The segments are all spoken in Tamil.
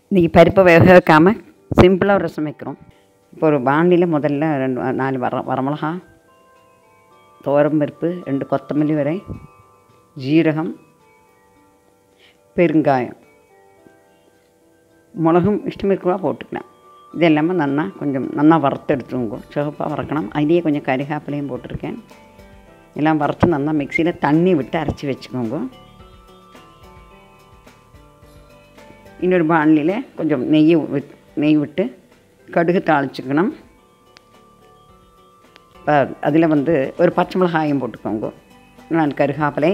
இன்றைக்கி பருப்பை வேக வைக்காமல் சிம்பிளாக ரசம் வைக்கிறோம் இப்போ ஒரு பாண்டியில் முதல்ல ரெண்டு நாலு வர வரமிளகா பருப்பு ரெண்டு கொத்தமல்லி வரை ஜீரகம் பெருங்காயம் மிளகும் இஷ்டம் இருக்கிறவா போட்டுக்கலாம் இது எல்லாமே நன்னா கொஞ்சம் நன்னா வறுத்து எடுத்துருங்க சிவப்பாக வறுக்கணும் அதிலேயே கொஞ்சம் கறிகாப்பிலையும் போட்டிருக்கேன் எல்லாம் வறுத்து நல்லா மிக்சியில் தண்ணி விட்டு அரைச்சி வச்சுக்கோங்க இன்னொரு பாண்டியில் கொஞ்சம் நெய் விட் நெய் விட்டு கடுகு தாளிச்சுக்கணும் இப்போ அதில் வந்து ஒரு பச்சை மிளகாயும் போட்டுக்கோங்க நான் கருகாப்பிலை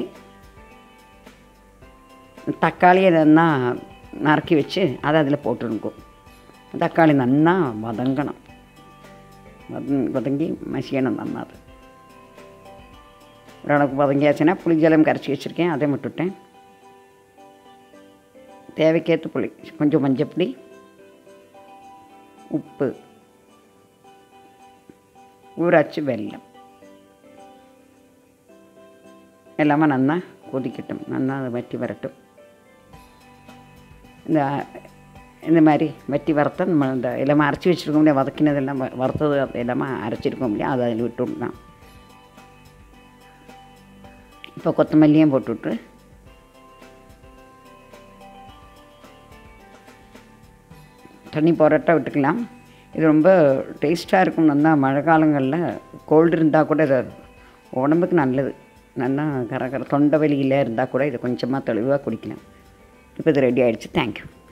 தக்காளியை நல்லா நறுக்கி வச்சு அதை அதில் போட்டுருங்க தக்காளி நல்லா வதங்கணும் வதங் வதங்கி மசியணும் நல்லா அது ஓரளவுக்கு வதங்கியாச்சுன்னா புளிஜலம் கரைச்சி வச்சுருக்கேன் அதை விட்டுட்டேன் தேவைக்கேற்ற புளி கொஞ்சம் மஞ்சப்பொடி உப்பு ஊராச்சு வெல்லம் எல்லாமே நல்லா கொதிக்கட்டும் நல்லா அதை வட்டி வரட்டும் இந்த இந்த மாதிரி வட்டி வறுத்த நம்ம இந்த எல்லாமே அரைச்சி வச்சுருக்கோம் இல்லையா வதக்கினதெல்லாம் வ- வறுத்தது அது எல்லாமே அரைச்சிருக்கோம் இல்லையா அதை அதில் விட்டுவிடலாம் இப்போ கொத்தமல்லியும் போட்டுவிட்டு தண்ணி போராட்டா விட்டுக்கலாம் இது ரொம்ப டேஸ்ட்டாக இருக்கும் நல்லா மழை காலங்களில் கோல்டு இருந்தால் கூட இது உடம்புக்கு நல்லது நல்லா கர கர தொண்டை வலியில் இருந்தால் கூட இதை கொஞ்சமாக தெளிவாக குடிக்கலாம் இப்போ இது ரெடி ஆயிடுச்சு தேங்க்யூ